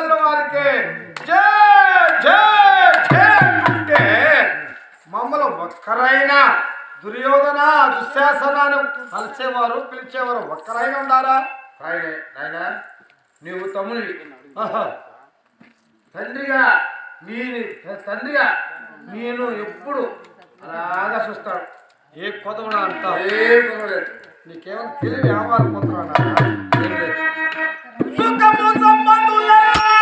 ధర్మరాజుల వారికి జై జై జై అంటే మమ్మల్ని ఒక్కరైనా దుర్యోధన దుశ్శాసనాన్ని కలిసేవారు పిలిచేవారు ఒక్కరైనా ఉండారా రాయనే నాయనా నీవు తమ్ముడివి ఆహా. తండ్రిగా నీ తండ్రిగా నేను ఎప్పుడు అలాగా చూస్తాను ఏ కొదవడా అంటావు ఏ కుదరలేదు నీకేమైనా తెలివి వ్యాపారం పోతున్నా ఏం లేదు. సుఖము సంపన్నులే.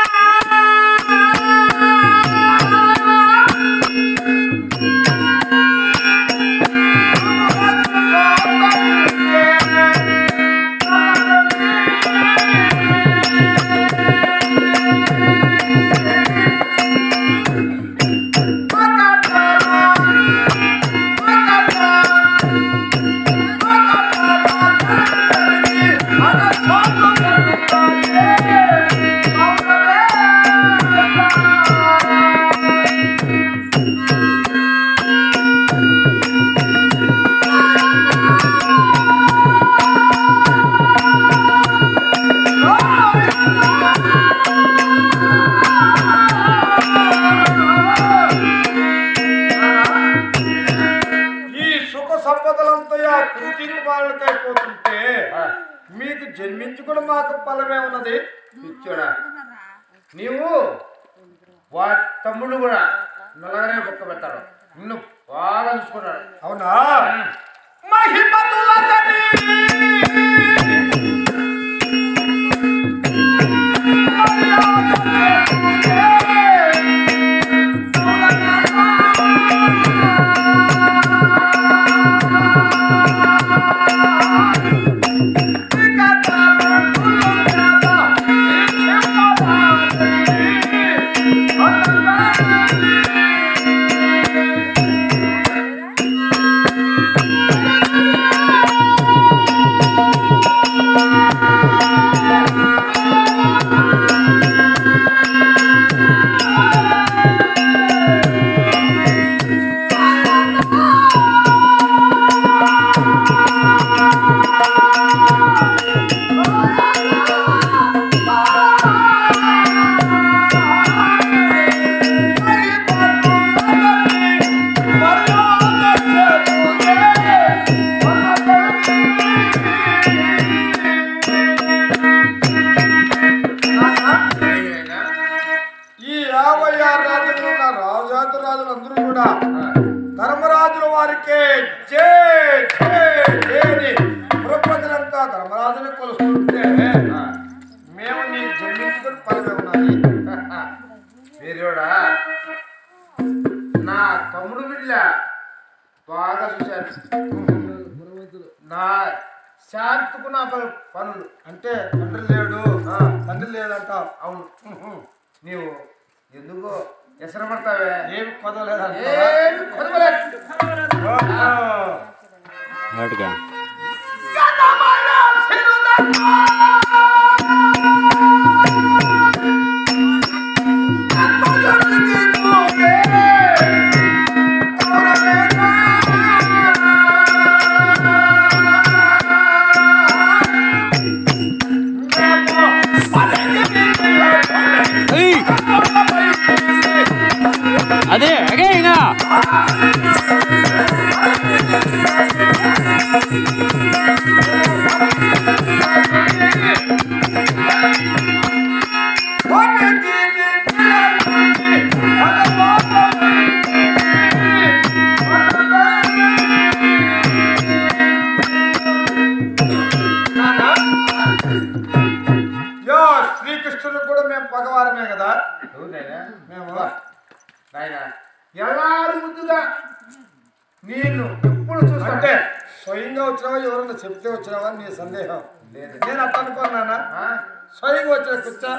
ఈ సుఖ సంపదలంతా ఆ కృతి కుమారులకైపోతుంటే మీకు జన్మించి కూడా మాకు ఫలమే ఉన్నది పిచ్చోడా నీవు వా తమ్ముడు కూడా నల్లగానే బొక్క పెడతాడు నిన్ను బాగా చూసుకున్నాడు అవునా మహిమతులందరి ఈ యాభై ఆరు రాజులు ఉన్న రాజాతి రాజులు అందరూ కూడా ధర్మరాజుల వారికే జై జై జై అని పురప్రజలంతా ధర్మరాజుని కొలుస్తుంటే మేము నీ జన్మించుకుని పదవి ఉన్నది వీరుడా నా తమ్ముడు బిడ్డ బాగా చూశాను నా శాంతికు నా పను- పనులు అంటే తండ్రి లేడు ఆ, తండ్రి లేదంటావు అవును నీవు ఎందుకో ఎసరపడతావే ఏమి కొదవలేదంట ఏమి కొదవలేదు. వాటిగా అదే అగే ఇంకా యో శ్రీకృష్ణుడు కూడా మేము పగవారమే కదా అవునాయనా? మేము నాయనా ఎలాంటి ముద్దుగా నేను ఎప్పుడు చూస్తా అంటే స్వయంగా వచ్చినావా ఎవరన్నా చెప్తే వచ్చినావా నీ సందేహం లేదు. నేను అట్ట అనుకున్నానా ఆ? స్వయంగా వచ్చిన కూర్చా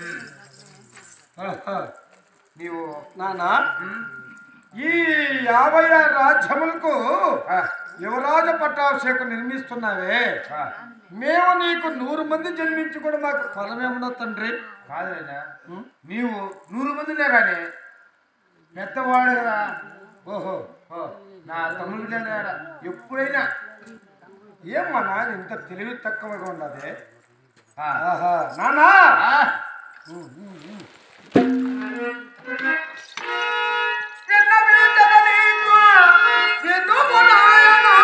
ఆహా. నీవు నానా ఈ యాభై ఆరు రాజ్యములకు ఆ, యువరాజ పట్టాభిషేకం నిర్మిస్తున్నావే ఆ, మేము నీకు నూరు మంది జన్మించి కూడా మాకు ఫలమేమన్నా తండ్రి కాదు నాయనా. నీవు నూరు మందినే కానీ పెద్దవాడు కదా ఓహో ఓ, నా తమ్ముడు బిడ్డ కదా. ఎప్పుడైనా ఏం మా నాన్న ఇంత తెలివి తక్కువగా ఉన్నది ఆ, ఆహా నానా ఆ, విన్నవించద నీకు వినుము నాయనా.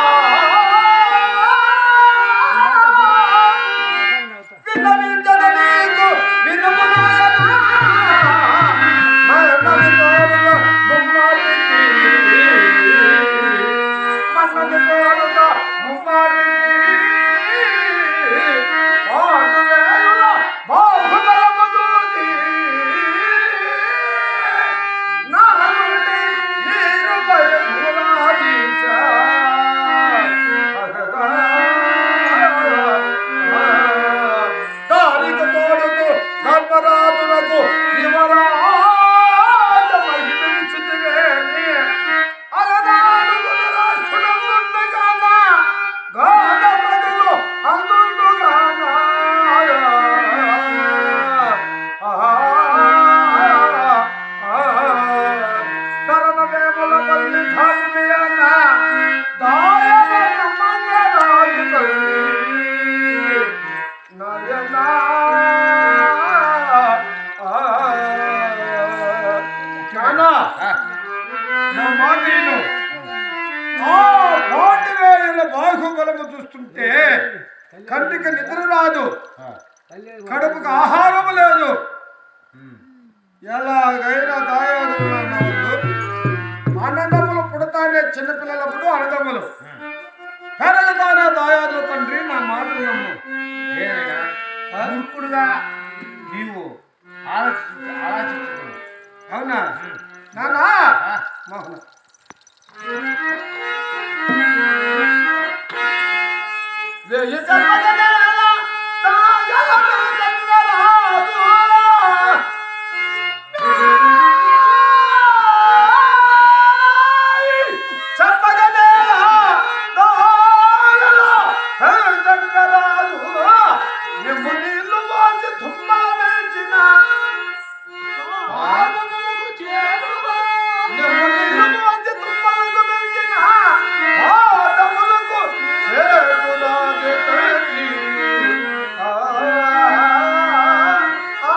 విన్నవించద నీకు వినుము నాయనా. మరణమి తోడుత ముమ్మాటికి. మరణమి తోడుత ముమ్మాటికి. పాడు వేళ బాహుబలము దూచి. నా నుండి నీరు భయములాదీశా. దానికి తోడుకు ధర్మరాజునకు యువరాజ మహిమించితివేని. అలనాడు గుజరాష్ట్రుడముండగాన, గాఢ ప్రజలు అందుండుగాన. ధరణవేముల పల్లి ధాన్యన, దాయన మంగళాలు కల్లి. నయనా నానా నా మాట విను. ఆ పాటి వేళ బాహుబలము చూస్తుంటే కంటికి నిద్ర రాదు కడుపుకు ఆహారము లేదు ఎలాగైనా దాయాదుకున్న వాళ్ళు అన్నదమ్ములు పుడతానే చిన్నపిల్లలప్పుడు అన్నదమ్ములు పెరగతానే దాయాదుల తండ్రి నా మాట నమ్ము ఏమైనా మూర్ఖుడుగా నీవు ఆలోచించు ఆలోచించుకో అవునా నానా ఆ, మోహన వెయ్యి జన్మలనేల తాగలమే గంగరాజు. చెప్పగనేల తాగల గంగరాజు. నిమ్ము నీళ్లు మోసి తుమ్మల వేసిన పాదములకు చేరువా. నిమ్ము నీళ్లు మోసి తుమ్మలకు వేసిన పాదములకు చేరునాది తండ్రి. ఆ, ఆ,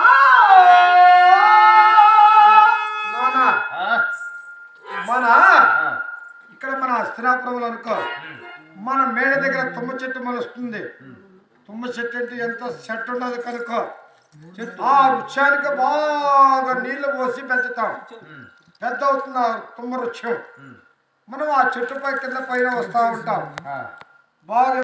నానా, ఆ, మన ఆ, ఇక్కడ మన అస్థిరాపురంలో అనుకో మన మేడ దగ్గర తుమ్మ చెట్టు మొలుస్తుంది తుమ్మ చెట్టు అంటే ఎంత చెట్టు ఉన్నది కనుకో ఆ వృక్షానికి బాగా నీళ్లు పోసి పెంచుతాం పెద్ద అవుతుంది ఆ తుమ్మ వృక్షం మనం ఆ చెట్టుపై కింద పైన వస్తూ ఉంటాం ఆ. బాగా